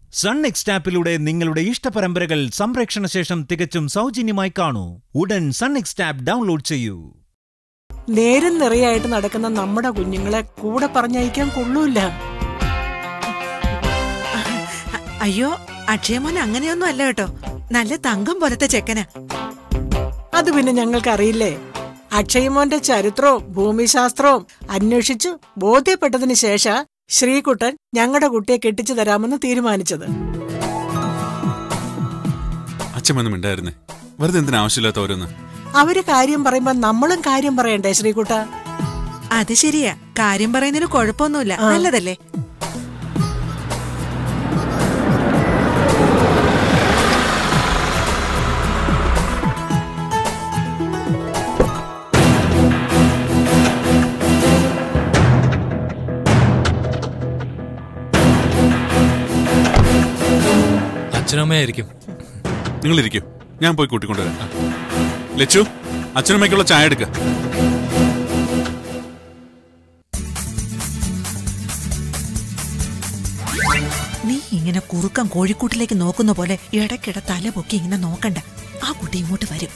Sun next ആപ്പിലൂടെ നിങ്ങളുടെ ഇഷ്ടപരമ്പരകൾ സംപ്രേക്ഷണ ശേഷം തികച്ചും സൗജന്യമായി കാണൂ ഉടൻ സൺ നെക്സ്റ്റ് ആപ്പ് ഡൗൺലോഡ് ചെയ്യൂ നേരം നിറയായിട്ട് നടക്കുന്ന നമ്മുടെ കുഞ്ഞുങ്ങളെ കൂടെ പറഞ്ഞയക്കാൻ കൊള്ളൂല അയ്യോ അക്ഷയമോൻ അങ്ങനെയൊന്നും അല്ല കേട്ടോ നല്ല തങ്കം പോലത്തെ ചെക്കനാ അത് പിന്നെ ഞങ്ങൾക്ക് അറിയില്ലേ അക്ഷയമോന്റെ ചരിത്രവും ഭൂമിശാസ്ത്രവും അന്വേഷിച്ചു ബോധ്യപ്പെട്ടതിന് ശേഷം ശ്രീകുട്ടൻ ഞങ്ങളുടെ കുട്ടിയെ കെട്ടിച്ചു തരാമെന്ന് തീരുമാനിച്ചത് അച്ഛമ്മൊന്നും ഉണ്ടായിരുന്നേ വെറുതെ എന്തിനാ ആവശ്യമില്ലാത്ത ഓരോന്ന് അവര് കാര്യം പറയുമ്പോ നമ്മളും കാര്യം പറയണ്ടേ ശ്രീകുട്ട അത് ശരിയാ കാര്യം പറയുന്നതിന് കുഴപ്പമൊന്നുമില്ല ആ. നല്ലതല്ലേ അച്ഛനമ്മയായിരിക്കും നിങ്ങൾ ഇരിക്കൂ ഞാൻ പോയി കൂട്ടിക്കൊണ്ടുവരാം ലച്ചു അച്ഛനമ്മയ്ക്കുള്ള ചായ എടുക്ക നീ ഇങ്ങനെ കുറുക്കം കോഴിക്കൂട്ടിലേക്ക് നോക്കുന്ന പോലെ ഇടയ്ക്കിട തല പൊക്കി ഇങ്ങനെ നോക്കണ്ട ആ കുട്ടി ഇങ്ങോട്ട് വരും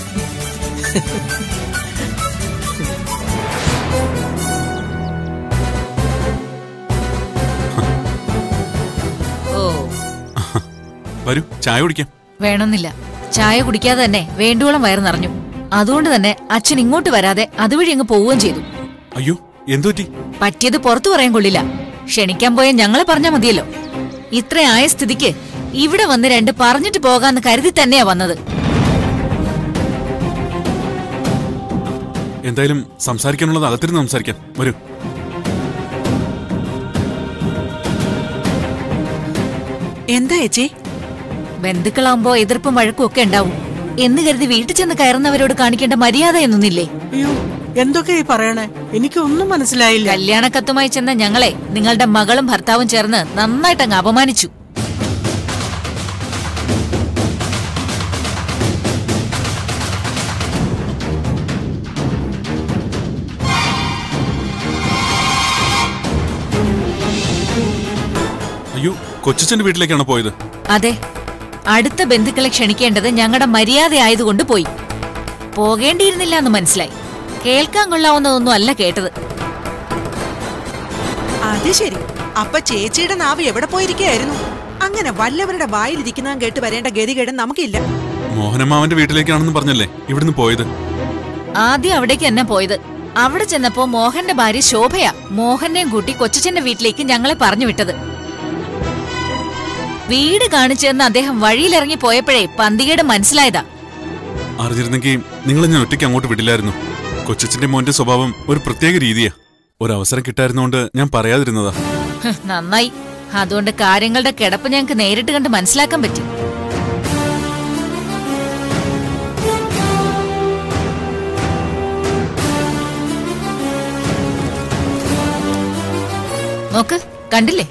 ഓ വരൂ ചായ കുടിക്കാം വേണമെന്നില്ല ചായ കുടിക്കാതെ തന്നെ വേണ്ടുവോളം വയറ് നിറഞ്ഞു അതുകൊണ്ട് തന്നെ അച്ഛൻ ഇങ്ങോട്ട് വരാതെ അതുവഴി അങ്ങ് പോവുകയും ചെയ്തു അയ്യോ എന്തുപറ്റി പറ്റിയത് പുറത്തു പറയാൻ കൊള്ളില്ല ക്ഷണിക്കാൻ പോയ ഞങ്ങളെ പറഞ്ഞാ മതിയല്ലോ ഇത്രയായ സ്ഥിതിക്ക് ഇവിടെ വന്ന് രണ്ട് പറഞ്ഞിട്ട് പോകാന്ന് കരുതി തന്നെയാ വന്നത് എന്തായാലും സംസാരിക്കാനുള്ളത് അകത്തിരുന്ന് സംസാരിക്കാം വരൂ എന്താ ചേച്ചി ബന്ധുക്കളാവുമ്പോ എതിർപ്പും വഴക്കും ഒക്കെ ഉണ്ടാവും എന്ന് കരുതി വീട്ടിൽ ചെന്ന് കയറുന്നവരോട് കാണിക്കേണ്ട മര്യാദയൊന്നുമില്ലേ അയ്യോ എന്തൊക്കെ ഈ പറയണേ എനിക്കൊന്നും മനസ്സിലായില്ല കല്യാണക്കത്തുമായി ചെന്ന ഞങ്ങളെ നിങ്ങളുടെ മകളും ഭർത്താവും ചേർന്ന് നന്നായിട്ട് അങ്ങ് അപമാനിച്ചു അയ്യോ കൊച്ചച്ഛന്റെ വീട്ടിലേക്കാണ് പോയത് അതെ അടുത്ത ബന്ധുക്കളെ ക്ഷണിക്കേണ്ടത് ഞങ്ങളുടെ മര്യാദ ആയതുകൊണ്ട് പോയി പോകേണ്ടിയിരുന്നില്ല എന്ന് മനസ്സിലായി കേൾക്കാൻ കൊള്ളാവുന്നതൊന്നും അല്ല കേട്ടത് അത് ശരി അപ്പൊ ചേച്ചിയുടെ നാവ് എവിടെ പോയിരിക്കുകയായിരുന്നു അങ്ങനെ വല്ലവരുടെ വായിലിരിക്കുന്നതും കേട്ട് വരേണ്ട ഗതികേട് നമുക്കില്ല മോഹനമ്മാവന്റെ വീട്ടിലേക്കാണെന്ന് പറഞ്ഞല്ലേ ഇവിടുന്ന് പോയത് ആദ്യം അവിടേക്ക് തന്നെ പോയത് അവിടെ ചെന്നപ്പോ മോഹന്റെ ഭാര്യ ശോഭയാ മോഹനെയും കൂട്ടി കൊച്ചച്ഛന്റെ വീട്ടിലേക്ക് ഞങ്ങളെ പറഞ്ഞു വിട്ടത് വീട് കാണിച്ചെന്ന് അദ്ദേഹം വഴിയിലിറങ്ങി പോയപ്പോഴേ പന്തികേട് മനസ്സിലായതാ അറിഞ്ഞിരുന്നെങ്കിൽ നിങ്ങൾ ഞാൻ ഒറ്റയ്ക്ക് അങ്ങോട്ട് വിടില്ലായിരുന്നു കൊച്ചച്ഛന്റെ മോന്റെ സ്വഭാവം ഒരു പ്രത്യേക രീതിയാ ഒരു അവസരം കിട്ടായിരുന്നോണ്ട് ഞാൻ പറയാതിരുന്നതാ ഹ്, നന്നായി അതുകൊണ്ട് കാര്യങ്ങളുടെ കിടപ്പ് ഞങ്ങൾക്ക് നേരിട്ട് കണ്ട് മനസ്സിലാക്കാൻ പറ്റി നോക്ക് കണ്ടില്ലേ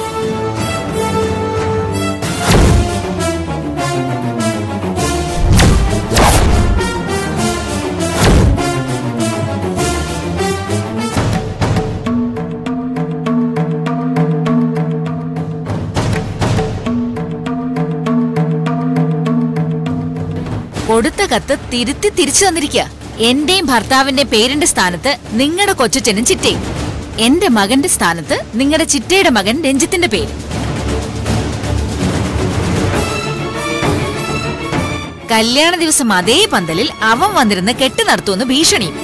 കൊടുത്ത കത്ത് തിരുത്തി തിരിച്ചു തന്നിരിക്കുക എന്റെയും ഭർത്താവിന്റെയും പേരിന്റെ സ്ഥാനത്ത് നിങ്ങളുടെ കൊച്ചച്ഛനും ചിറ്റയും എന്റെ മകന്റെ സ്ഥാനത്ത് നിങ്ങളുടെ ചിറ്റയുടെ മകൻ രഞ്ജിത്തിന്റെ പേര് കല്യാണ ദിവസം അതേ പന്തലിൽ അവൻ വന്നിരുന്ന് കെട്ട് നടത്തുമെന്ന് ഭീഷണിയും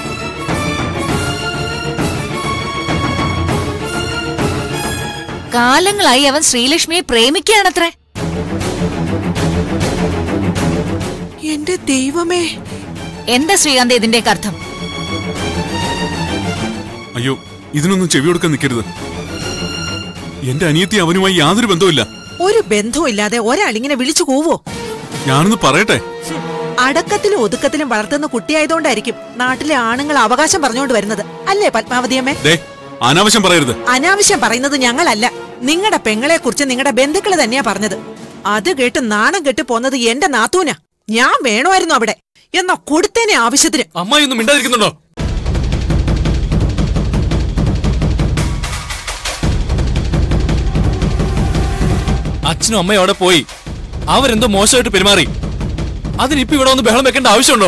കാലങ്ങളായി അവൻ ശ്രീലക്ഷ്മിയെ പ്രേമിക്കുകയാണത്രേ എന്റെ ദൈവമേ എന്താ ശ്രീകാന്ത് ഇതിന്റെയൊക്കെ അർത്ഥം അയ്യോ ഇതിനൊന്നും ചെവി കൊടുക്കാൻ നിൽക്കരുത് എന്റെ അനിയത്തി അവനുമായി യാതൊരു ബന്ധവുമില്ല ഒരു ബന്ധവും ഇല്ലാതെ ഒരാളിങ്ങനെ വിളിച്ചു കൂവോ ഞാനൊന്ന് പറയട്ടെ അടക്കത്തിലും ഒതുക്കത്തിലും വളർത്തുന്ന കുട്ടിയായതുകൊണ്ടായിരിക്കും നാട്ടിലെ ആണുങ്ങൾ അവകാശം പറഞ്ഞുകൊണ്ട് വരുന്നത് അല്ലേ പത്മാവതിയമ്മേ ദേ അനാവശ്യം പറയരുത് അനാവശ്യം പറയുന്നത് ഞങ്ങളല്ല നിങ്ങളുടെ പെങ്ങളെ കുറിച്ച് നിങ്ങളുടെ ബന്ധുക്കള് തന്നെയാ പറഞ്ഞത് അത് കേട്ട് നാണം കെട്ട് പോന്നത് എന്റെ നാത്തൂനാ ഞാൻ വേണമായിരുന്നു അവിടെ എന്നാ കൊടുത്തേനെ ആവശ്യത്തിന് അമ്മായി ഒന്നും മിണ്ടാതിരിക്കുന്നുണ്ടോ അച്ഛനും അമ്മയും അവിടെ പോയി അവരെന്തോ മോശമായിട്ട് പെരുമാറി അതിനിപ്പോ ഇവിടെ ഒന്ന് ബഹളം വെക്കേണ്ട ആവശ്യമുണ്ടോ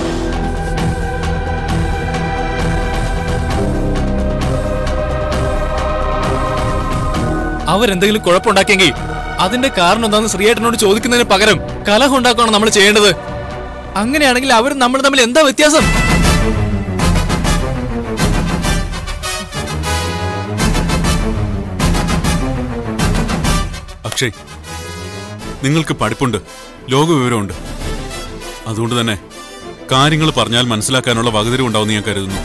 അവരെന്തെങ്കിലും കുഴപ്പമുണ്ടാക്കിയെങ്കിൽ അതിന്റെ കാരണം എന്താണെന്ന് ശ്രീയേട്ടനോട് ചോദിക്കുന്നതിന് പകരം കലഹം ഉണ്ടാക്കുകയാണ് നമ്മൾ ചെയ്യേണ്ടത് അങ്ങനെയാണെങ്കിൽ അവർ നമ്മൾ തമ്മിൽ എന്താ വ്യത്യാസം അക്ഷയ് നിങ്ങൾക്ക് പഠിപ്പുണ്ട് ലോകവിവരമുണ്ട് അതുകൊണ്ട് തന്നെ കാര്യങ്ങൾ പറഞ്ഞാൽ മനസ്സിലാക്കാനുള്ള വകതിരിവ് ഉണ്ടാവുമെന്ന് ഞാൻ കരുതുന്നു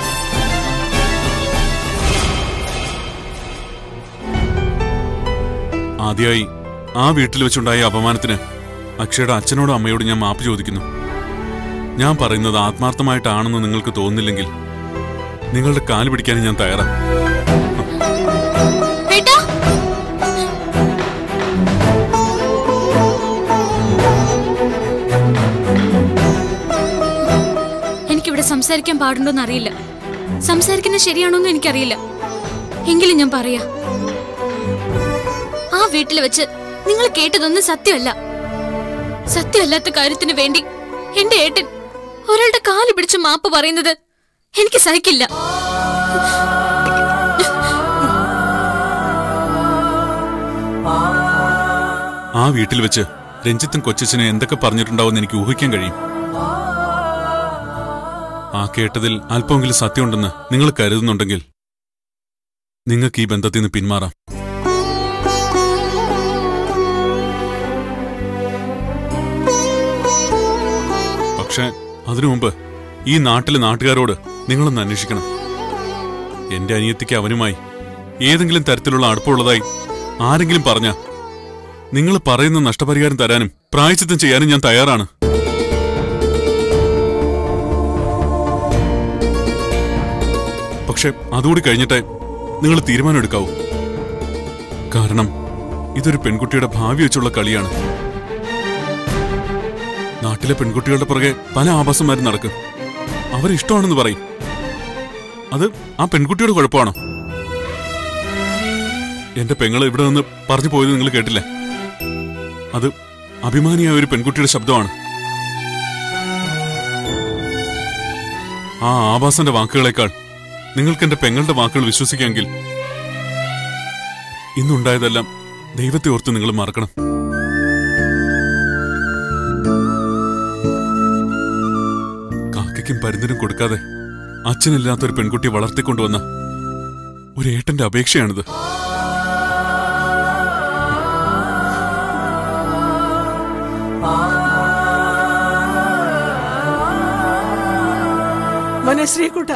ആദ്യമായി ആ വീട്ടിൽ വെച്ചുണ്ടായ അപമാനത്തിന് അക്ഷയുടെ അച്ഛനോടും അമ്മയോടും ഞാൻ മാപ്പ് ചോദിക്കുന്നു ഞാൻ പറയുന്നത് ആത്മാർത്ഥമായിട്ടാണെന്ന് നിങ്ങൾക്ക് തോന്നുന്നില്ലെങ്കിൽ നിങ്ങളുടെ കാല് പിടിക്കാനും ഞാൻ തയ്യാറാണ് ഏട്ടാ എനിക്കിവിടെ സംസാരിക്കാൻ പാടുണ്ടോന്ന് അറിയില്ല സംസാരിക്കുന്നത് ശരിയാണോന്ന് എനിക്കറിയില്ല എങ്കിലും ഞാൻ പറയാ ആ വീട്ടിൽ വെച്ച് നിങ്ങൾ കേട്ടതൊന്നും സത്യമല്ല സത്യമല്ലാത്ത കാര്യത്തിന് വേണ്ടി എന്റെ ഏട്ടൻ ഒരാളുടെ കാല് പിടിച്ച് മാപ്പ് പറയുന്നത് എനിക്ക് സഹിക്കില്ല ആ വീട്ടിൽ വെച്ച് രഞ്ജിത്തും കൊച്ചച്ഛനെ എന്തൊക്കെ പറഞ്ഞിട്ടുണ്ടാവുമെന്ന് എനിക്ക് ഊഹിക്കാൻ കഴിയും ആ കേട്ടതിൽ അല്പമെങ്കിലും സത്യമുണ്ടെന്ന് നിങ്ങൾ കരുതുന്നുണ്ടെങ്കിൽ നിങ്ങൾക്ക് ഈ ബന്ധത്തിൽ നിന്ന് പിന്മാറാം പക്ഷെ അതിനു മുമ്പ് ഈ നാട്ടിലെ നാട്ടുകാരോട് നിങ്ങളൊന്ന് അന്വേഷിക്കണം എന്റെ അനിയത്തിക്ക് അവനുമായി ഏതെങ്കിലും തരത്തിലുള്ള അടുപ്പമുള്ളതായി ആരെങ്കിലും പറഞ്ഞ നിങ്ങൾ പറയുന്ന നഷ്ടപരിഹാരം തരാനും പ്രായച്ചിത്തം ചെയ്യാനും ഞാൻ തയ്യാറാണ് പക്ഷെ അതുകൂടി കഴിഞ്ഞിട്ടേ നിങ്ങൾ തീരുമാനം എടുക്കാവൂ കാരണം ഇതൊരു പെൺകുട്ടിയുടെ ഭാവി വെച്ചുള്ള കളിയാണ് നാട്ടിലെ പെൺകുട്ടികളുടെ പുറകെ പല ആഭാസന്മാരും നടക്കും അവരിഷ്ടമാണെന്ന് പറയും അത് ആ പെൺകുട്ടിയുടെ കുഴപ്പമാണോ എന്റെ പെങ്ങള് ഇവിടെ നിന്ന് പറഞ്ഞു പോയത് നിങ്ങൾ കേട്ടില്ലേ അത് അഭിമാനിയായ ഒരു പെൺകുട്ടിയുടെ ശബ്ദമാണ് ആ ആഭാസന്റെ വാക്കുകളേക്കാൾ നിങ്ങൾക്ക് എന്റെ പെങ്ങളുടെ വാക്കുകൾ വിശ്വസിക്കാമെങ്കിൽ ഇന്നുണ്ടായതെല്ലാം ദൈവത്തെ ഓർത്ത് നിങ്ങൾ മറക്കണം കാക്കയ്ക്കും പരുന്തിനും കൊടുക്കാതെ അച്ഛനില്ലാത്ത ഒരു പെൺകുട്ടിയെ വളർത്തിക്കൊണ്ടുവന്ന ഒരു ഏട്ടന്റെ അപേക്ഷയാണിത് മോനെ ശ്രീകുട്ട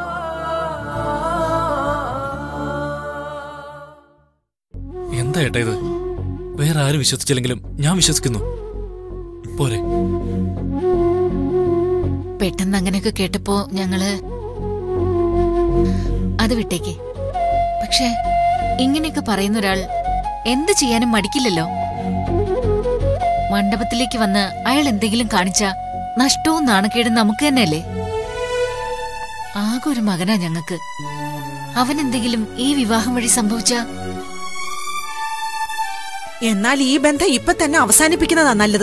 എന്താ ഏട്ടാ ഇത് വേറെ ആരും വിശ്വസിച്ചില്ലെങ്കിലും ഞാൻ വിശ്വസിക്കുന്നു പോരെ പെട്ടെന്ന് അങ്ങനെയൊക്കെ കേട്ടപ്പോ ഞങ്ങള് അത് വിട്ടേക്ക് പക്ഷേ ഇങ്ങനെയൊക്കെ പറയുന്ന ഒരാൾ എന്ത് ചെയ്യാനും മടിക്കില്ലല്ലോ മണ്ഡപത്തിലേക്ക് വന്ന് അയാൾ എന്തെങ്കിലും കാണിച്ച നഷ്ടവും നാണക്കേടും നമുക്ക് തന്നെയല്ലേ ആകെ ഒരു മകനാ ഞങ്ങക്ക് അവൻ എന്തെങ്കിലും ഈ വിവാഹം വഴി സംഭവിച്ച എന്നാൽ ഈ ബന്ധം ഇപ്പൊ തന്നെ അവസാനിപ്പിക്കുന്നതാ നല്ലത്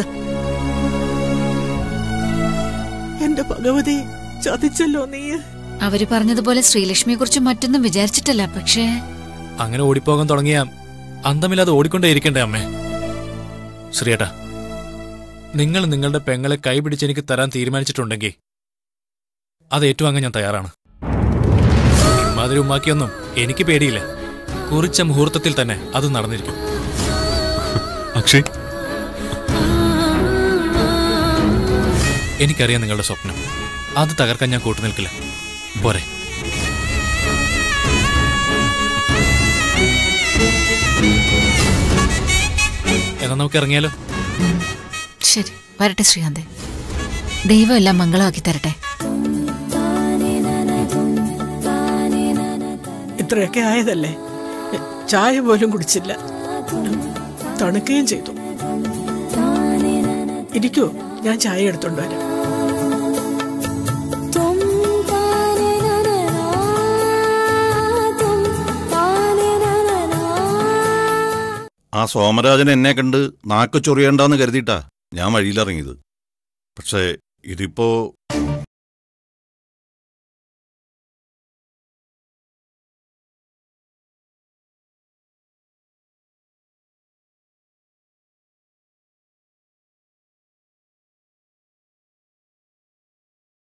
എന്റെ ഭഗവതി ചതിച്ചല്ലോ നീ അവര് പറഞ്ഞതുപോലെ ശ്രീലക്ഷ്മിയെ കുറിച്ച് മറ്റൊന്നും വിചാരിച്ചിട്ടല്ല പക്ഷേ അങ്ങനെ ഓടിപ്പോകാൻ തുടങ്ങിയ അന്തമില്ലാതെ ഓടിക്കൊണ്ടേയിരിക്കണ്ടേ അമ്മേ ശ്രീയേട്ടാ നിങ്ങൾ നിങ്ങളുടെ പെങ്ങളെ കൈപിടിച്ച് എനിക്ക് തരാൻ തീരുമാനിച്ചിട്ടുണ്ടെങ്കിൽ അത് ഏറ്റുവാങ്ങാൻ ഞാൻ തയ്യാറാണ് ഇമാതിരി ഉമ്മാക്കിയൊന്നും എനിക്ക് പേടിയില്ല കുറിച്ച മുഹൂർത്തത്തിൽ തന്നെ അത് നടന്നിരിക്കും അക്ഷയ് എനിക്കറിയാം നിങ്ങളുടെ സ്വപ്നം അത് തകർക്കാൻ ഞാൻ കൂട്ടുനിൽക്കില്ല പോരെ എന്നാ നമുക്ക് ഇറങ്ങിയാലോ ശരി വരട്ടെ ശ്രീകാന്തെ ദൈവം എല്ലാം മംഗളമാക്കി തരട്ടെ ഇത്രയൊക്കെ ആയതല്ലേ ചായ പോലും കുടിച്ചില്ല തണുക്കുകയും ചെയ്തു ഇരിക്കൂ ഞാൻ ചായ എടുത്തോണ്ട് വരാം ആ സോമരാജൻ എന്നെ കണ്ട് നാക്ക് ചൊറിയണ്ടെന്ന് കരുതിയിട്ടാ ഞാൻ വഴിയിലിറങ്ങിയത് പക്ഷേ ഇതിപ്പോ